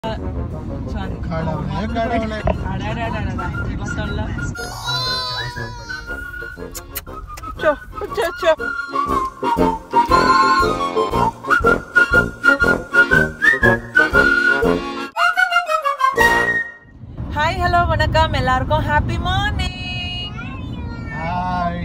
Sorry கடவுளே, கடவுளே. அடடடடடா இதெல்லாம் சொல்ல அச்சோ, அச்சோ, அச்சோ. ஹாய் ஹலோ வணக்கம் எல்லாருக்கும் happy morning hi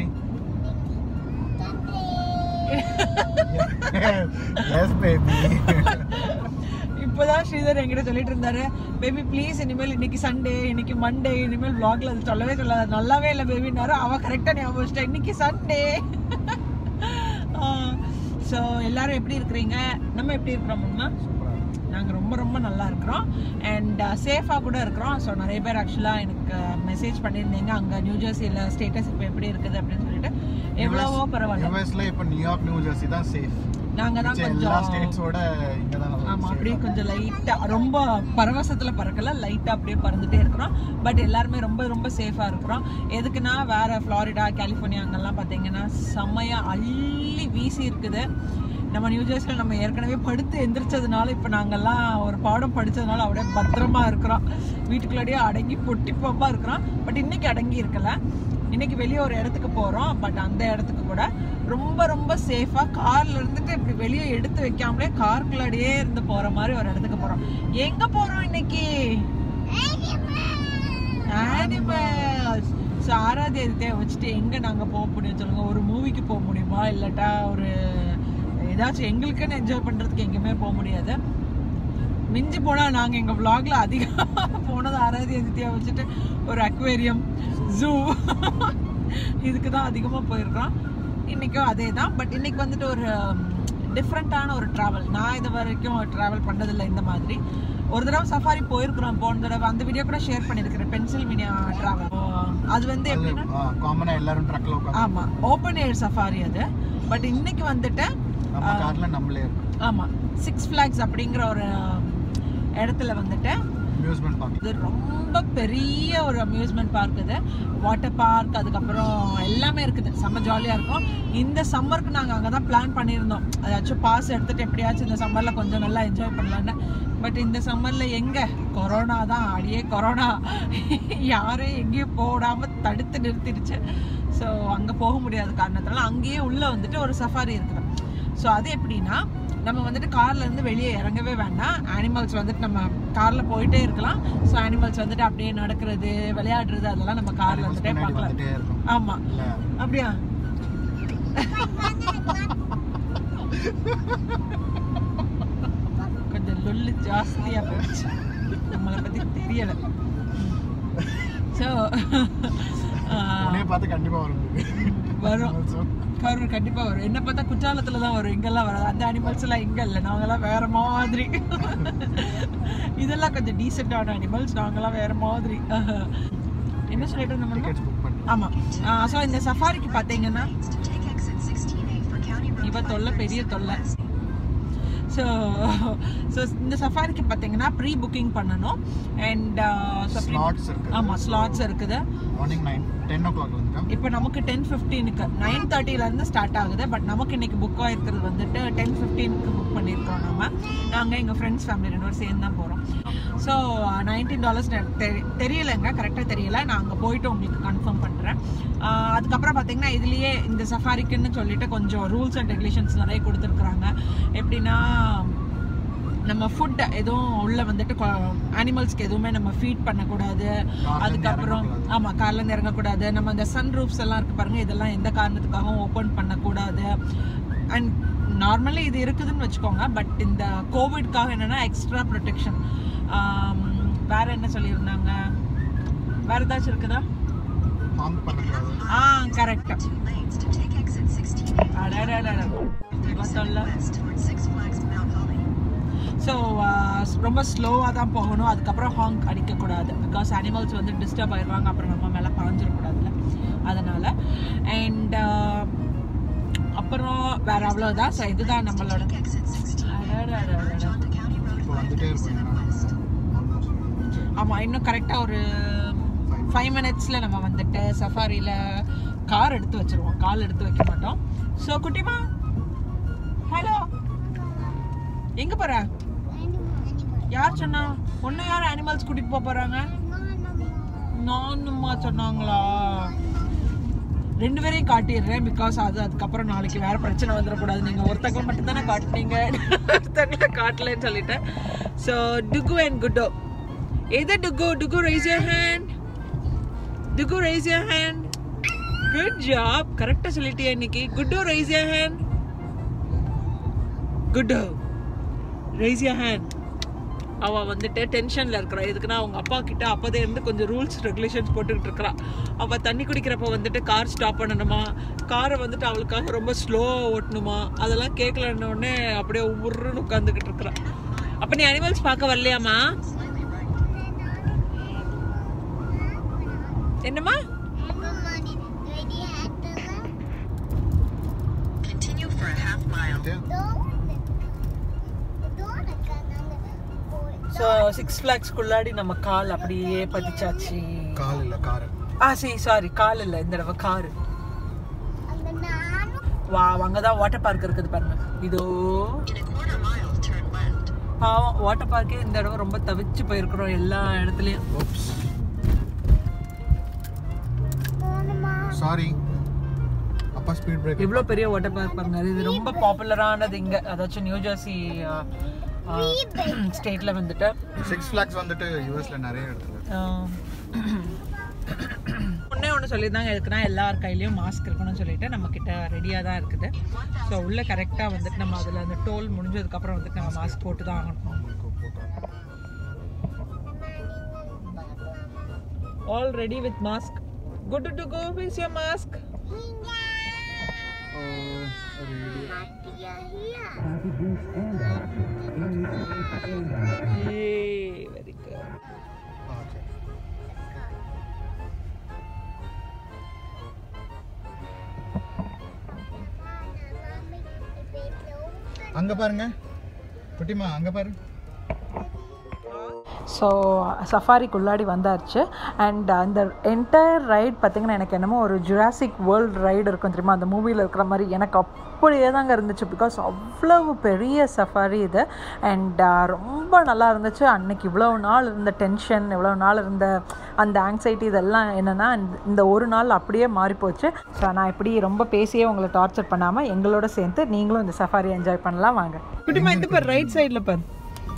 yes baby இப்போதான் ஸ்ரீதர் என்கிட்ட சொல்லிட்டு இருந்தாரு பேபி ப்ளீஸ் இனிமேல் இன்னைக்கு சண்டே இன்னைக்கு மண்டே இனிமேல் vlogல அது சொல்லவே சொல்லாத நல்லாவே இல்லை பேபின்னாரு அவ கரெக்டாக ஞாபகம் வச்சிட்டா இன்னைக்கு சண்டே ஸோ எல்லாரும் எப்படி இருக்கிறீங்க நம்ம எப்படி இருக்கிறோம்னா நாங்கள் ரொம்ப ரொம்ப நல்லா இருக்கிறோம் அண்ட் சேஃபாக கூட இருக்கிறோம் ஸோ நிறைய பேர் ஆக்சுவலாக எனக்கு மெசேஜ் பண்ணியிருந்தீங்க அங்கே நியூ ஜெர்சியில் ஸ்டேட்டஸ் இப்போ எப்படி இருக்குது அப்படின்னு சொல்லிட்டு எவ்வளவோ பரவாயில்ல யூஎஸ்ல இப்போ நியூயார்க் நியூ ஜெர்சி தான் சேஃப் நாங்கள் தான் எல்லா கொஞ்சம் ஸ்டேட்ஸோட இங்க தான் நல்லா ஆமா அப்படியே கொஞ்சம் லைட்டா ரொம்ப பரவசத்துல பறக்கல லைட்டா அப்படியே பறந்துட்டே இருக்கிறோம் பட் எல்லாருமே ரொம்ப ரொம்ப சேஃபா இருக்கிறோம் எதுக்குன்னா வேற ஃப்ளாரிடா கலிஃபோர்னியா அங்கெல்லாம் பாத்தீங்கன்னா செம்மையா அள்ளி வீசி இருக்குது நம்ம நியூ ஜெர்சியில் நம்ம ஏற்கனவே படுத்து எந்திரிச்சதுனால இப்போ நாங்கெல்லாம் ஒரு பாடம் படிச்சதுனால அப்படியே பத்திரமா இருக்கிறோம் வீட்டுக்குள்ளாடியே அடங்கி பொட்டி பாம்பா இருக்கிறோம் பட் இன்னைக்கு அடங்கி இருக்கல இன்னைக்கு வெளியே ஒரு இடத்துக்கு போறோம் பட் அந்த இடத்துக்கு கூட ரொம்ப ரொம்ப சேஃபா கார்ல இருந்துட்டு இப்படி வெளியே எடுத்து வைக்காமலே காருக்குள்ளாடியே இருந்து போற மாதிரி ஒரு இடத்துக்கு போறோம் எங்க போறோம் இன்னைக்கு அனிமல்ஸ் ஸோ ஆறாவது எதிர்த்தே வச்சுட்டு எங்க நாங்க போக முடியும் சொல்லுங்க ஒரு மூவிக்கு போக முடியுமா இல்லாட்டா ஒரு ஏதாச்சும் எங்களுக்குன்னு என்ஜாய் பண்றதுக்கு எங்கேயுமே போக முடியாது மிஞ்சி போனா நாங்க எங்க vlogல அதிகமா போனது ஆறாவது எதிர்த்தியா வச்சுட்டு ஒரு அக்வேரியம் ஜூ இதுக்கு தான் அதிகமா போயிருக்கோம் இன்னைக்கும் அதே தான் பட் இன்னைக்கு வந்துட்டு ஒரு டிஃப்ரெண்ட்டான ஒரு ட்ராவல் நான் இது வரைக்கும் ட்ராவல் பண்ணதில்லை இந்த மாதிரி ஒரு தடவை சஃபாரி போயிருக்கிறோம் போன தடவை அந்த வீடியோ கூட ஷேர் பண்ணியிருக்கிறேன் பென்சில்வேனியா ட்ராவல் அது வந்து எப்படின்னா காமனா எல்லாரும் ட்ரக்ல உட்காந்து ஆமா ஓப்பன் ஏர் சஃபாரி அது பட் இன்னைக்கு வந்துட்டு நம்ம கார்ல நம்மளே இருக்கோம் ஆமா சிக்ஸ் ஃபிளாக்ஸ் அப்படிங்கிற ஒரு இடத்துல வந்துட்டு அம்யூஸ்மெண்ட் பார்க் இது ரொம்ப பெரிய ஒரு அம்யூஸ்மெண்ட் பார்க் இது வாட்டர் பார்க் அதுக்கப்புறம் எல்லாமே இருக்குது செம்ம ஜாலியாக இருக்கும் இந்த சம்மருக்கு நாங்கள் அங்கே தான் பிளான் பண்ணியிருந்தோம் அதாச்சும் பாஸ் எடுத்துட்டு எப்படியாச்சும் இந்த சம்மரில் கொஞ்சம் நல்லா என்ஜாய் பண்ணலான்னு பட் இந்த சம்மரில் எங்கே கொரோனா தான் அடியே கொரோனா யாரும் எங்கேயும் போடாமல் தடுத்து நிறுத்திடுச்சு ஸோ அங்கே போக முடியாத காரணத்தினால அங்கேயே உள்ளே வந்துட்டு ஒரு சஃபாரி இருக்குது ஸோ அது எப்படின்னா நம்ம வந்துட்டு கார்ல இருந்து வெளியே இறங்கவே வேண்டாம் அனிமல்ஸ் வந்துட்டு நம்ம கார்ல போயிட்டே இருக்கலாம் ஸோ அனிமல்ஸ் வந்துட்டு அப்படியே நடக்கிறது விளையாடுறது அதெல்லாம் நம்ம கார்ல வந்துட்டே முன்னாடி பார்க்கலாம் வந்துட்டே இருக்கும் ஆமா இல்ல அப்படியா கொஞ்சம் லொல்லு ஜாஸ்தியா போச்சு நம்மளை பத்தி தெரியல ஸோ உன்னைய பார்த்து கண்டிப்பா வரும் வரும் Also, வரும் கண்டிப்பா வரும் என்ன பார்த்தா குற்றாலத்துல தான் வரும் இங்கெல்லாம் வராது அந்த அனிமல்ஸ் எல்லாம் இங்க இல்ல நாங்கெல்லாம் வேற மாதிரி இதெல்லாம் கொஞ்சம் டீசென்டான அனிமல்ஸ் நாங்கெல்லாம் வேற மாதிரி என்ன சொல்லிட்டு இருந்தோம் நம்ம? tickets book பண்ணி ஆமா ஸோ இந்த சஃபாரிக்கு பார்த்தீங்கன்னா இவ தொல்லை பெரிய தொல்லை ஸோ ஸோ இந்த சஃபாரிக்கு பார்த்தீங்கன்னா ப்ரீ புக்கிங் பண்ணணும் அண்ட் ஸ்லாட்ஸ் இருக்கு ஆமாம் ஸ்லாட்ஸ் இருக்குது morning nine ten o'clock வந்துட்டோம் இப்போ நமக்கு டென் ஃபிஃப்டீனுக்கு நைன் தேர்ட்டிலேருந்து ஸ்டார்ட் ஆகுது பட் நமக்கு இன்னைக்கு புக் ஆயிருக்கிறது வந்துட்டு டென் ஃபிஃப்டீனுக்கு புக் பண்ணியிருக்கோம் நம்ம நாங்கள் எங்கள் ஃப்ரெண்ட்ஸ் ஃபேமிலி ரெண்டு பேரும் சேர்ந்து தான் போகிறோம் ஸோ நைன்டீன் டாலர்ஸ் தெரியலைங்க கரெக்டாக தெரியல நான் அங்கே போயிட்டு உங்களுக்கு கன்ஃபார்ம் பண்ணுறேன் அதுக்கப்புறம் பார்த்தீங்கன்னா இதுலேயே இந்த சஃபாரிக்குன்னு சொல்லிட்டு கொஞ்சம் ரூல்ஸ் அண்ட் ரெகுலேஷன்ஸ் நிறைய கொடுத்துருக்குறாங்க எப்படின்னா நம்ம ஃபுட் எதுவும் உள்ள வந்துட்டு அனிமல்ஸ்க்கு எதுவுமே நம்ம ஃபீட் பண்ணக்கூடாது அதுக்கப்புறம் ஆமா கார்ல இருந்து இறங்கக்கூடாது நம்ம அந்த சன் ரூப்ஸ் எல்லாம் இருக்கு பாருங்க இதெல்லாம் எந்த காரணத்துக்காகவும் ஓப்பன் பண்ணக்கூடாது அண்ட் நார்மலி இது இருக்குதுன்னு வச்சுக்கோங்க பட் இந்த கோவிட்காக என்னன்னா எக்ஸ்ட்ரா ப்ரொடெக்ஷன் வேற என்ன சொல்லியிருந்தாங்க வேற ஏதாச்சும் இருக்குதா ஹாங் பண்ணக்கூடாது ஆ கரெக்ட் ஸோ ரொம்ப ஸ்லோவாக தான் போகணும் அதுக்கப்புறம் ஹாங் அடிக்கக்கூடாது பிகாஸ் அனிமல்ஸ் வந்து டிஸ்டர்ப் ஆயிடுவாங்க அப்புறம் நம்ம மேலே பாஞ்சிடக்கூடாதுல்ல அதனால் அண்ட் அப்புறம் வேற அவ்வளோதான் ஸோ இதுதான் நம்மளோட அடடடடட. இப்போ வந்துட்டே இருப்போம் ஆமாம் இன்னும் கரெக்டாக ஒரு ஃபைவ் மினிட்ஸில் நம்ம வந்துட்டு சஃபாரியில் கார் எடுத்து வச்சிருவோம் கால் எடுத்து வைக்க மாட்டோம் ஸோ குட்டிமா ஹலோ எங்கே போகிற யார் சொன்னா ஒன்னு யார் அனிமல்ஸ் கூட்டிட்டு போக போறாங்க நானும்மா சொன்னாங்களா ரெண்டு பேரையும் காட்டிடுறேன் பிகாஸ் அது அதுக்கப்புறம் நாளைக்கு வேற பிரச்சனை வந்துடக்கூடாது நீங்க ஒருத்தங்களை மட்டும் தானே காட்டுனீங்க ஒருத்தங்களை காட்டலன்னு சொல்லிட்டேன் ஸோ டுகு அண்ட் குட்டோ எது டுகு டுகு ரைஸ் யர் ஹேண்ட் டுகு raise your hand good job கரெக்டாக சொல்லிட்டியா இன்னைக்கு குட்டோ ரைஸ் யர் ஹேண்ட் குட்டோ ரைஸ் யர் ஹேண்ட் அவ வந்துட்டு டென்ஷன்ல இருக்கிறா எதுக்குன்னா அவங்க அப்பா கிட்ட அப்போதே இருந்து கொஞ்சம் ரூல்ஸ் ரெகுலேஷன்ஸ் போட்டுக்கிட்டு இருக்கிறா அவ தண்ணி குடிக்கிறப்ப வந்துட்டு கார் ஸ்டாப் பண்ணணுமா காரை வந்துட்டு அவளுக்காக ரொம்ப ஸ்லோவாக ஓட்டணுமா அதெல்லாம் கேட்கலன்ன உடனே அப்படியே உருன்னு உட்காந்துக்கிட்டு இருக்கிறா அப்ப நீ அனிமல்ஸ் பார்க்க வரலையாமா என்னம்மா Continue for a half mile. So six ஃப்ளாக்ஸ்க்குள்ளாடி நம்ம கால் அப்படியே பதிச்சாச்சு கால் இல்ல கார் ஆ சரி சாரி கால் இல்லை இந்த தடவை காரு வா அங்கே தான் வாட்டர் பார்க் இருக்குது பாருங்க இதோ In a quarter mile, turn left. பாவம் வாட்டர் பார்க்கே இந்த தடவை ரொம்ப தவிச்சு போயிருக்கிறோம் எல்லா இடத்துலையும் ஓப்ஸ் சாரி அப்பா ஸ்பீட் பிரேக் இவ்வளோ பெரிய வாட்டர் பார்க் பாருங்க இது ரொம்ப பாப்புலரானது இங்கே அதாச்சும் நியூ ஜெர்சி ஸ்டேட்டில் வந்துட்டு சிக்ஸ் ஃபிளாக்ஸ் வந்துட்டு யூஎஸ்ல நிறைய இடத்துல ஒன்றே ஒன்று சொல்லியிருந்தாங்க எதுக்குன்னா எல்லார் கையிலையும் மாஸ்க் இருக்கணும்னு சொல்லிட்டு நம்ம கிட்ட ரெடியாக தான் இருக்குது ஸோ உள்ள கரெக்டாக வந்துட்டு நம்ம அதில் அந்த டோல் முடிஞ்சதுக்கப்புறம் வந்துட்டு நம்ம மாஸ்க் போட்டு தான் ஆகணும் உங்களுக்கு போட்டோம் all ready with mask good to go with your mask very good அங்க பாருங்க குட்டிமா அங்க பாரு ஸோ சஃபாரிக்குள்ளாடி வந்தாச்சு அண்ட் அந்த என்டையர் ரைட் பார்த்திங்கன்னா எனக்கு என்னமோ ஒரு ஜுராசிக் வேர்ல்டு ரைடு இருக்கும் தெரியுமா அந்த மூவியில் இருக்கிற மாதிரி எனக்கு அப்படியே தாங்க இருந்துச்சு பிகாஸ் அவ்வளவு பெரிய சஃபாரி இது அண்ட் ரொம்ப நல்லா இருந்துச்சு அன்னைக்கு இவ்வளோ நாள் இருந்த டென்ஷன் இவ்வளோ நாள் இருந்த அந்த ஆங்ஸைட்டி இதெல்லாம் என்னென்னா இந்த ஒரு நாள் அப்படியே மாறிப்போச்சு ஸோ நான் இப்படி ரொம்ப பேசியே உங்களை டார்ச்சர் பண்ணாமல் எங்களோட சேர்ந்து நீங்களும் இந்த சஃபாரி என்ஜாய் பண்ணலாம் வாங்க குட்டிமா இந்த பாரு ரைட் சைடில் பாரு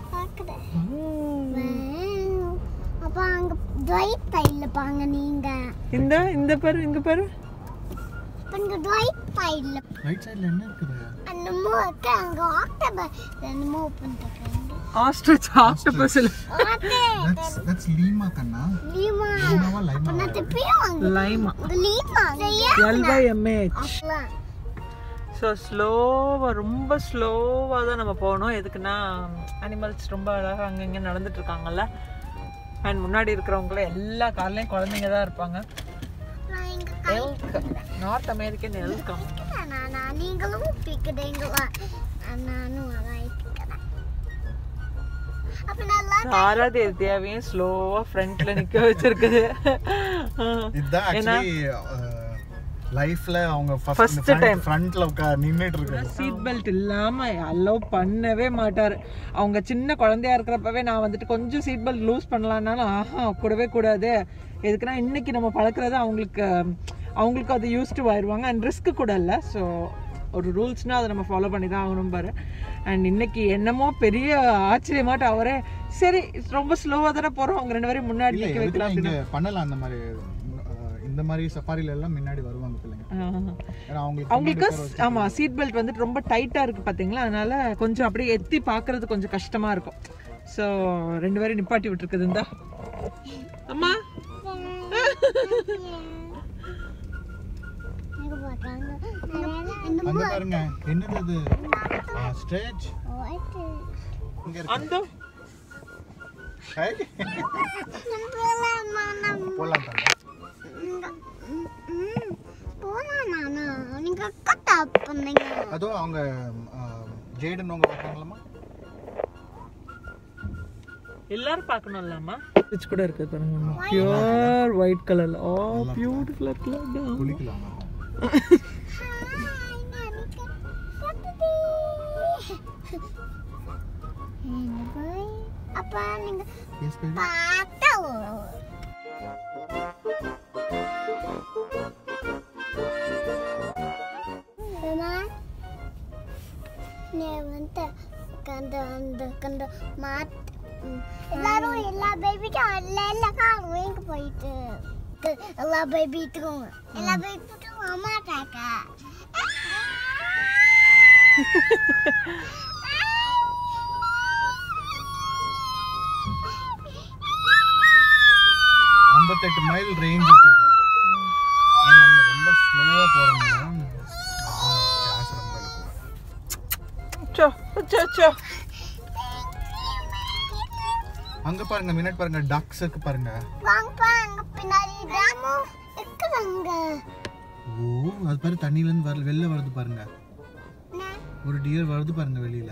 அப்ப அங்க ரைட் சைடுல பாங்க நீங்க இந்த இந்த பாரு இங்க பாரு அப்ப இங்க ரைட் சைடுல ரைட் சைடுல என்ன இருக்குது என்னமோ இருக்கு அங்க ஆக்டோபஸ் என்னமோ பண்ணிட்டு ஆஸ்ட்ரிச் ஆக்டோபஸ் தட்ஸ் தட்ஸ் லீமா கண்ணா லீமா லீமாவா லைமா நான் திருப்பியும் அங்க லைமா லீமா எல் பை எம்ஏஹெச் ஸோ ஸ்லோவாக ரொம்ப ஸ்லோவாக தான் நம்ம போகணும் எதுக்குன்னா அனிமல்ஸ் ரொம்ப அழகாக அங்கங்கே நடந்துட்டு இருக்காங்கல்ல அண்ட் முன்னாடி இருக்கிறவங்கள எல்லா கார்லேயும் குழந்தைங்க தான் இருப்பாங்க நான் இங்க எல்க் நார்த் அமெரிக்கன் எல்க் கைக்கிறேன் நான் நீங்களும் பிக்கிறீங்களா நானும் அதான் பிக்கிறேன் அப்ப நல்லா சாராதி தேவையும் ஸ்லோவாக ஃப்ரண்ட்ல நிற்க வச்சிருக்குது இதுதான் ஆக்சுவலி லைஃப்ல அவங்க First ஃபர்ஸ்ட் time. டைம் ஃப்ரண்ட்ல உட்கா நின்னுட்டு இருக்காங்க சீட் பெல்ட் இல்லாம அலோவ் பண்ணவே மாட்டாரு அவங்க சின்ன குழந்தையா இருக்கிறப்பவே நான் வந்துட்டு கொஞ்சம் சீட் பெல்ட் லூஸ் பண்ணலான்னாலும் ஆஹா கூடவே கூடாது எதுக்குன்னா இன்னைக்கு நம்ம பழக்கிறது அவங்களுக்கு அவங்களுக்கு அது யூஸ்டு ஆயிடுவாங்க அண்ட் ரிஸ்க் கூட இல்லை ஸோ ஒரு ரூல்ஸ்னால் அதை நம்ம ஃபாலோ பண்ணி தான் ஆகணும் பாரு அண்ட் இன்னைக்கு என்னமோ பெரிய ஆச்சரியமாட்டு அவரே சரி ரொம்ப ஸ்லோவாக தானே போகிறோம் அவங்க ரெண்டு பேரும் முன்னாடி இல்ல நிற்க வைக்கலாம் எதுக்குலாம் இங்க பண்ணலாம் அந்த மாதிரி அஹ், இந்த மாதிரி சஃபாரில எல்லாம் முன்னாடி வருவாங்க பிள்ளைங்க ஆஹ். ஏன்னா அவங்களுக்கு அவங்களுக்கு முன்னாடி உட்கார வச்சு- ஆமா சீட் பெல்ட் வந்துட்டு ரொம்ப டைட்டா இருக்கு பாத்தீங்களா அதனால கொஞ்சம் அப்படியே எத்தி பாக்குறது கொஞ்சம் கஷ்டமா இருக்கும் ஸோ ரெண்டு பேரும் நிப்பாட்டி விட்டுருக்குது இந்தா அம்மா இங்க பார்த்தாங்க அங்க பாருங்க என்னது இது ஸ்டேஜ் இங்க இருக்கு அந்த ஹை. போலாம் தாங்க போலாம் நானா நீங்க கட் ஆப் பண்ணீங்க அதோ அவங்க ஜேடன் அவங்க வர்றாங்களாமா எல்லாரும் பார்க்கணும்லாமா ஸ்டிச் கூட இருக்கு பாருங்க பியூர் ஒயிட் கலர்ல ஓ பியூட்டிஃபுல் கலர் குளிக்கலாம் ஹாய் நானிகா கட்டுடி என்ன போய் அப்பா நீங்க எஸ் பேபி பார்த்தா அம்மா, நீ வந்து கந்த அந்த கந்த மாத் ம், எல்லாரும் எல்லா பேபிக்கும் எல்லா எல்லா காரும் எங்க போயிட்டு கு- எல்லா பேபிக்கும் எல்லா பேபிக்கும் அம்மா தாக்கா ஐம்பத்தெட்டு மைல் ரேஞ்ச் இருக்கு ஆனா நம்ம ரொம்ப ஸ்லோவா போறோம் கேஸ் ரொம்ப இழுக்கும் சோ சோ சோ அங்க பாருங்க மினிட் பாருங்க டக்ஸ் இருக்கு பாருங்க வாங்கப்பா அங்க பின்னாடி டேமும் இருக்குதாங்க ஓ அது பாரு தண்ணியில இருந்து வர வெளில வருது பாருங்க ஒரு டியர் வருது பாருங்க வெளியில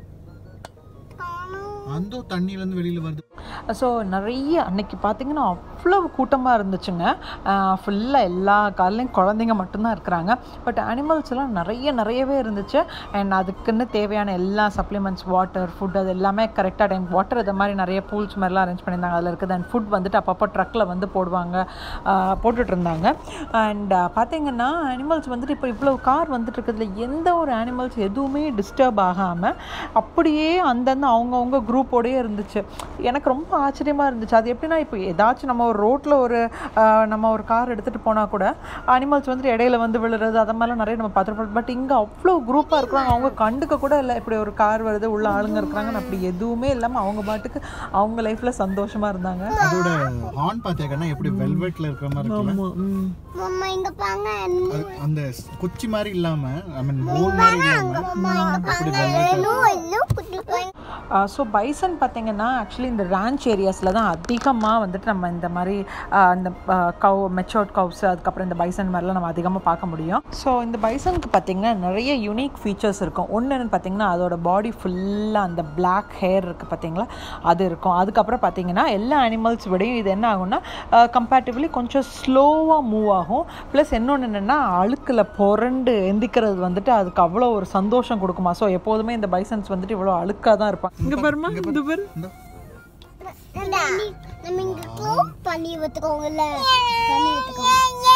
அந்த தண்ணியில இருந்து வெளியில வருது ஸோ நிறைய அன்னைக்கு பார்த்தீங்கன்னா அவ்வளோ கூட்டமாக இருந்துச்சுங்க ஃபுல்லாக எல்லா காலையும் குழந்தைங்க மட்டும்தான் இருக்கிறாங்க பட் அனிமல்ஸ் எல்லாம் நிறைய நிறையவே இருந்துச்சு அண்ட் அதுக்குன்னு தேவையான எல்லா சப்ளிமெண்ட்ஸ் வாட்டர் ஃபுட் அது எல்லாமே கரெக்டாக டைம் வாட்டர் இது மாதிரி நிறைய பூல்ஸ் மாதிரிலாம் அரேஞ்ச் பண்ணியிருந்தாங்க அதில் இருக்குது அண்ட் ஃபுட் வந்துட்டு அப்பப்போ ட்ரக்கில் வந்து போடுவாங்க ஆஹ் போட்டுட்டு இருந்தாங்க அண்ட் பார்த்தீங்கன்னா அனிமல்ஸ் வந்துட்டு இப்போ இவ்வளோ கார் வந்துட்டு இருக்கிறதுல எந்த ஒரு அனிமல்ஸ் எதுவுமே டிஸ்டர்ப் ஆகாமல் அப்படியே அந்தந்த அவங்கவுங்க குரூப்போடயே இருந்துச்சு எனக்கு ரொம்ப ஆச்சரியமாக இருந்துச்சு அது எப்படின்னா இப்போ ஏதாச்சும் நம்ம ஒரு ரோட்டில் ஒரு ஆஹ், நம்ம ஒரு கார் எடுத்துகிட்டு போனால் கூட அனிமல்ஸ் வந்துட்டு இடையில வந்து விழுறது அதை மாதிரிலாம் நிறைய நம்ம பார்த்துருப்போம் பட் இங்கே அவ்வளோ குரூப்பாக இருக்கிறாங்க அவங்க கண்டுக்க கூட இல்லை இப்படி ஒரு கார் வருது உள்ள ஆளுங்க இருக்கிறாங்கன்னு அப்படி எதுவுமே இல்லாமல் அவங்க பாட்டுக்கு அவங்க லைஃப்பில் சந்தோஷமாக இருந்தாங்க அதோட ஹார்ன் பாத்தீங்கன்னா எப்படி வெல்வெட்ல இருக்கிற மாதிரி இருக்குல்ல ம் மம்மா இங்க பாங்க அது அந்த குச்சி மாதிரி இல்லாம ஐ மீன் போன் மாதிரி இல்லாம அப்படி வெல்வெட் இன்னும் குட்டி போய் ஸோ பைசன் பார்த்தீங்கன்னா ஆக்சுவலி இந்த ரேஞ்ச் ஏரியாஸில் தான் அதிகமாக வந்துட்டு நம்ம இந்த மாதிரி ஆஹ் இந்த கவ் மெச்சோர்ட் கவ்ஸ் அதுக்கப்புறம் இந்த பைசன் மாதிரிலாம் நம்ம அதிகமாக பார்க்க முடியும் ஸோ இந்த பைசனுக்கு பார்த்தீங்கன்னா நிறைய யூனிக் ஃபீச்சர்ஸ் இருக்கும் ஒன்று என்னென்னு பார்த்தீங்கன்னா அதோட பாடி ஃபுல்லாக அந்த பிளாக் ஹேர் இருக்குது பார்த்தீங்களா அது இருக்கும் அதுக்கப்புறம் பார்த்தீங்கன்னா எல்லா அனிமல்ஸ் விடையும் இது என்ன ஆகும்னா கம்பேரிட்டிவ்லி கொஞ்சம் ஸ்லோவாக மூவ் ஆகும் ப்ளஸ் இன்னொன்று என்னென்னா அழுக்கில் புரண்டு எந்திக்கிறது வந்துட்டு அதுக்கு அவ்வளோ ஒரு சந்தோஷம் கொடுக்குமா ஸோ எப்போதுமே இந்த பைசன்ஸ் வந்துட்டு இவ்வளோ அழுக்காக தான் இருப்பாங்க இங்கே பாருமா இந்த பாரு நம்ம இங்க க்ளோஸ் பண்ணி வச்சுக்கோங்கல்ல பண்ணி வச்சுக்கோங்க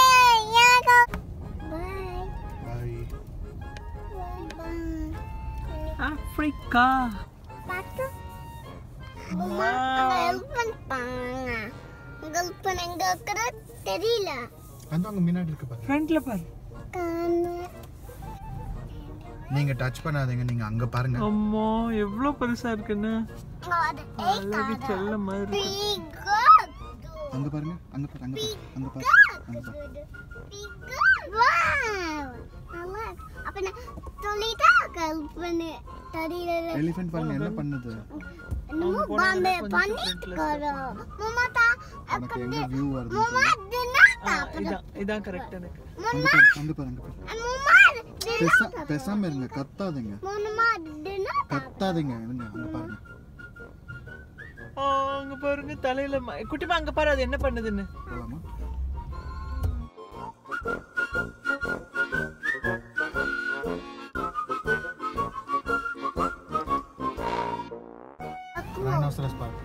பாய் பை ஆஃப்ரிக்கா பார்த்து அம்மா அங்க ஹெல்ப் பண்ணிப்பாங்க அங்க ஹெல்ப் பண்ண எங்க இருக்கிறது தெரியல அந்த அங்க முன்னாடி இருக்கு பாருங்க ஃப்ரண்ட்ல பாரு கண்ணு நீங்க டச் பண்ணாதீங்க நீங்க அங்க பாருங்க அம்மா எவ்வளோ பெருசா இருக்குன்னு அங்க வாது ஏய் அழகு செல்ல மாதிரி இருக்கு. big god அங்க பாருங்க அங்க பாரு அங்க பாரு அங்க பாரு அங்க பாரு big god wow நல்லா இருக்கு. அப்ப நான் சொல்லிட்டா ஹெல்ப் பண்ணு தெரியல எலிஃபென்ட் பாருங்க என்ன பண்ணுது என்னமோ பாம்பே பண்ணிட்டு இருக்கோம் மாமா தா உனக்கு எங்க வியூ வருது மாமா தினா தா இதான் இதான் கரெக்ட் எனக்கு அங்க பாரு அங்க பாரு அங்க பாரு மாமா பேசா பேசாம இருங்க கத்தாதீங்க மாமா தினா கத்தாதீங்க இருங்க அங்க பாருங்க ஆ, அங்க பாருங்க தலையில ம- குட்டிமா அங்க பாரு அது என்ன பண்ணுதுன்னு போலாமா ரைனோசரஸ் பாருங்க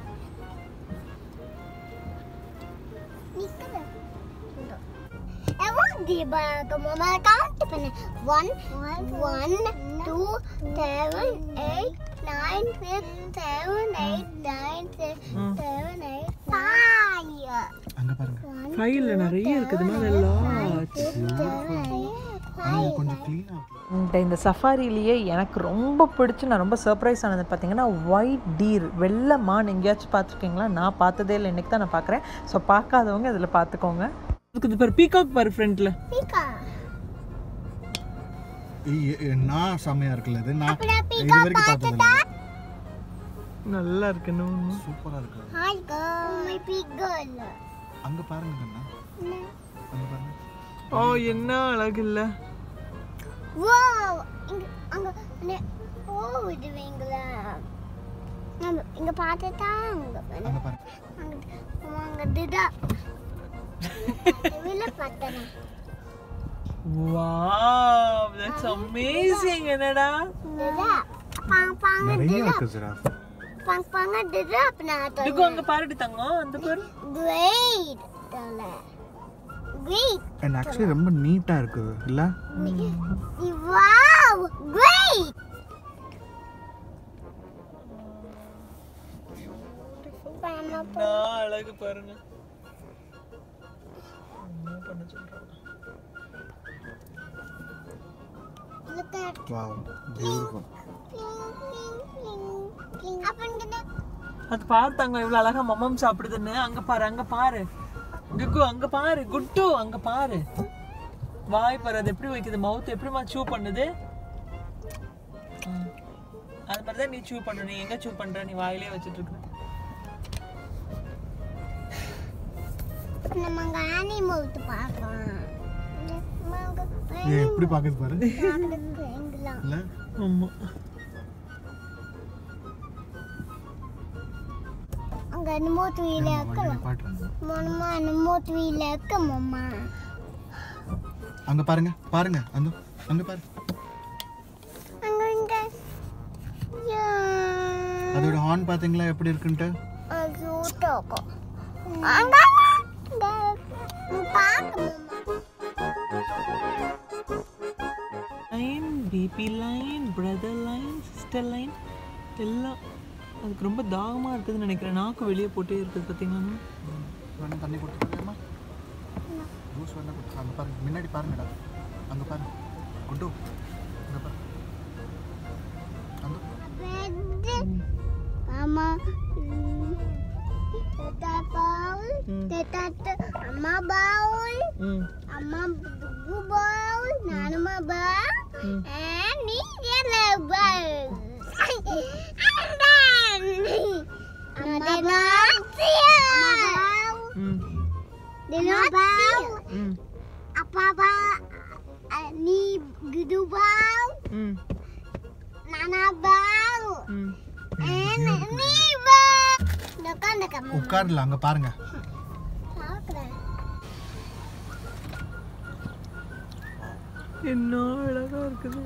நிக்குது எவ்வளோ தீபாவளிக்கு மாமா கவுண்ட் பண்ணு one one two seven eight nine six seven eight nine six seven eight five அங்க பாருங்க ஃபைல்ல நிறைய இருக்குதுமா அதெல்லாம் அங்க கொஞ்சம் க்ளீனா இருக்கு இந்த இந்த சஃபாரிலேயே எனக்கு ரொம்ப பிடிச்சி நான் ரொம்ப சர்ப்ரைஸ் ஆனது பார்த்தீங்கன்னா ஒயிட் டீர் வெள்ளை மான் எங்கேயாச்சும் பார்த்துருக்கீங்களா நான் பார்த்ததே இல்லை இன்னைக்கு தான் நான் பார்க்குறேன் ஸோ பார்க்காதவங்க இதில் பார்த்துக்கோங்க அதுக்கு இது பாரு பீகாக் பாரு ஃப்ரண்ட்ல பீக்கா ஏய், ஏய், நான் செம்மையா இருக்குல்ல இது நான் அப்புறம் இது பீக்கா வரைக்கும் பார்த்தது இல்ல நல்லா இருக்குன்னு சூப்பரா இருக்கு hi girl my big girl அங்க பாருங்க கண்ணா அங்க பாருங்க ஓ என்ன அழகு இல்லை வாவ் இங்க அங்க நெ- போகுதுவீங்களா நம்ம இங்க பார்த்துட்டா அங்க பாரு. அங்க பாருங்க அங்க அங்க திடா வெளில பார்த்தேன் வாவ் தட்ஸ் அமேசிங் என்னடா திடா பாங்க பாங்க நிறைய இருக்கு giraffe pang pang drop na to. டுகு அங்க பாருடி தங்கம் அந்த பாரு Great. Great. அண்ட் ஆக்சுவலி ரொம்ப நீட்டா இருக்குது இல்ல Wow. Great. Mama, நான் அழகு பாருங்க என்ன பண்ண சொல்றாங்க look at wow beautiful Apa gini? அது பாரு தங்கம் இவ்வளவு அழகா மம்மம் சாப்பிடுதுன்னு அங்க பாரு அங்க பாரு குக்கு அங்க பாரு குட்டு அங்க பாரு வாய் பாரு அது எப்படி வைக்குது மவுத் எப்படிமா சூ பண்ணுது ம். அது மாதிரி தான் நீ சூ பண்ணு நீ எங்க சூ பண்ற நீ வாயிலே வச்சிட்டு இருக்க நம்ம அங்க அனிமல் பார்க்கலாம் ஏன் எப்படி பாக்குது பாரு எங்கெல்லாம் இல்ல ஆமா அங்க அனிமோ த்ரீல இருக்கலாம் பாட்டு மம்மா அனிமோ த்ரீல இருக்க மம்மா அங்க பாருங்க பாருங்க அந்த அங்க பாரு அங்க இங்க யா அதோட ஹார்ன் பாத்தீங்களா எப்படி இருக்குன்ட்டு கியூட்டா இருக்கும் அங்க அங்க பாக்க லைன் பிபி line brother line sister line எல்லாம் அதுக்கு ரொம்ப தாகமா இருக்குதுன்னு நினைக்கிறேன் நாக்கு வெளியே போட்டே இருக்குது பார்த்தீங்கன்னா வேணா தண்ணி கொடுத்துருக்கேம்மா ஜூஸ் வேணா கொடுத்து அங்க பாருங்க முன்னாடி பாருங்கடா அங்க பாரு குட்டு அங்க பாரு அங்க Mama, Tata baul, Tata Amma baul, ம் Amma bugu baul, Nanuma baul, Hmm. and me yellow baul. And then, Amma baul, Amma baul, ம் Dino baul, ம் Apa baul, ni gudu baul, ம் Nana baul, ம் and me baul. Dekat dekat mama. உட்கார்ல அங்க பாருங்க பார்க்கிறேன் என்ன அழகா இருக்குது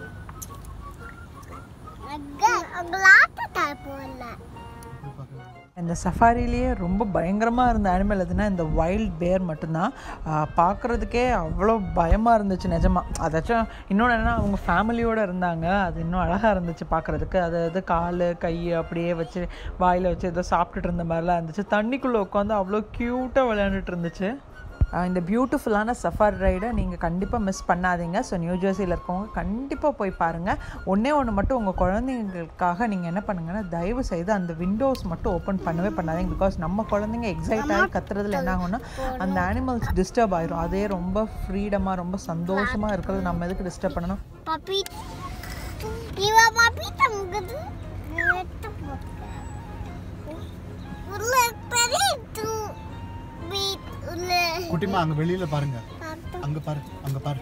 அங்க அங்க லாட்ட போடல இந்த சஃபாரிலேயே ரொம்ப பயங்கரமாக இருந்த அனிமல் எதுனா இந்த வைல்ட் பேர் மட்டும்தான் பார்க்குறதுக்கே அவ்வளோ பயமாக இருந்துச்சு நிஜமாக அதாச்சும் இன்னொன்று என்னென்னா அவங்க ஃபேமிலியோடு இருந்தாங்க அது இன்னும் அழகாக இருந்துச்சு பார்க்குறதுக்கு அது அது கால் கை அப்படியே வச்சு வாயில் வச்சு ஏதோ சாப்பிட்டுட்டு இருந்த மாதிரிலாம் இருந்துச்சு தண்ணிக்குள்ளே உட்காந்து அவ்வளோ க்யூட்டாக விளையாண்டுட்டு இருந்துச்சு ஆஹ் இந்த பியூட்டிஃபுல்லான சஃபாரி ரைடை நீங்கள் கண்டிப்பாக மிஸ் பண்ணாதீங்க ஸோ நியூ ஜெர்சியில் இருக்கவங்க கண்டிப்பாக போய் பாருங்கள் ஒன்றே ஒன்று மட்டும் உங்கள் குழந்தைங்களுக்காக நீங்கள் என்ன பண்ணுங்கன்னா தயவு செய்து அந்த விண்டோஸ் மட்டும் ஓப்பன் பண்ணவே பண்ணாதீங்க பிகாஸ் நம்ம குழந்தைங்க எக்ஸைட் ஆகி கத்துறதுல என்ன ஆகும்னா அந்த அனிமல்ஸ் டிஸ்டர்ப் ஆயிரும் அதே ரொம்ப ஃப்ரீடமாக ரொம்ப சந்தோஷமாக இருக்கிறது நம்ம எதுக்கு டிஸ்டர்ப் பண்ணணும் papi இவ papi தங்குது வெட்டு போட்டு உள்ள பெரிய தூ வீட் உள்ள குட்டிமா அங்க வெளியில பாருங்க அங்க பாரு அங்க பாரு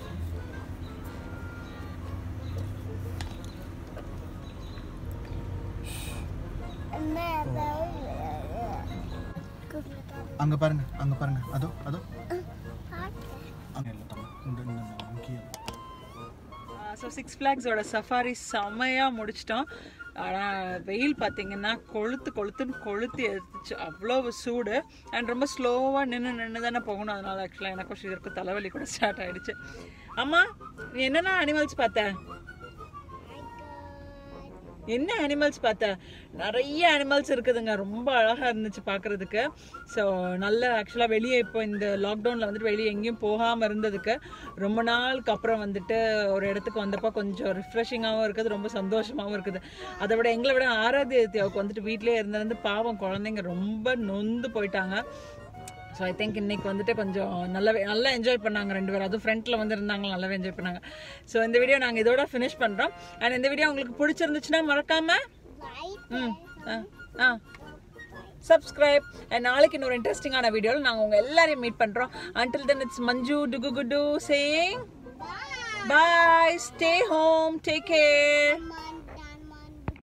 அங்க பாருங்க அங்க பாருங்க அதோ அதோ அங்க இல்ல தம்பி. இந்த இந்த இந்த இங்கேயே. ஸோ சிக்ஸ் ஃப்ளாக்ஸோட சஃபாரி செம்மையாக முடிச்சிட்டோம் ஆனால் வெயில் பார்த்தீங்கன்னா கொளுத்து கொளுத்துன்னு கொளுத்தி எடுத்துச்சு அவ்வளோ சூடு அண்ட் ரொம்ப ஸ்லோவாக நின்று நின்று தானே போகணும் அதனால ஆக்சுவலாக எனக்கும் ஷீருக்கு தலைவலி கூட ஸ்டார்ட் ஆயிடுச்சு அம்மா நீ என்னென்ன அனிமல்ஸ் பார்த்த என்ன அனிமல்ஸ் பார்த்த நிறைய அனிமல்ஸ் இருக்குதுங்க ரொம்ப அழகாக இருந்துச்சு பார்க்குறதுக்கு ஸோ நல்ல ஆக்சுவலாக வெளியே இப்போ இந்த லாக்டவுனில் வந்துட்டு வெளியே எங்கேயும் போகாமல் இருந்ததுக்கு ரொம்ப நாளுக்கு அப்புறம் வந்துட்டு ஒரு இடத்துக்கு வந்தப்போ கொஞ்சம் ரிஃப்ரெஷிங்காகவும் இருக்குது ரொம்ப சந்தோஷமாகவும் இருக்குது அதை விட எங்களை விட ஆராத்தியாவுக்கு வந்துட்டு வீட்டிலே இருந்திருந்து பாவம் குழந்தைங்க ரொம்ப நொந்து போயிட்டாங்க ஸோ ஐ திங்க் இன்னைக்கு வந்துட்டு கொஞ்சம் நல்லாவே நல்லா என்ஜாய் பண்ணாங்க ரெண்டு பேரும் அதுவும் ஃப்ரண்ட்டில் வந்து இருந்தாங்க நல்லாவே என்ஜாய் பண்ணாங்க ஸோ இந்த வீடியோ நாங்கள் இதோட ஃபினிஷ் பண்ணுறோம் அண்ட் இந்த வீடியோ உங்களுக்கு பிடிச்சிருந்துச்சுன்னா மறக்காம ம் ஆ ஆ சப்ஸ்கிரைப் அண்ட் நாளைக்கு இன்னொரு இன்ட்ரெஸ்டிங்கான வீடியோவில் நாங்கள் உங்கள் எல்லாரையும் மீட் பண்ணுறோம் அன்டில் தென் இட்ஸ் மஞ்சு டுகு குடு சேங் bye stay home take care Mama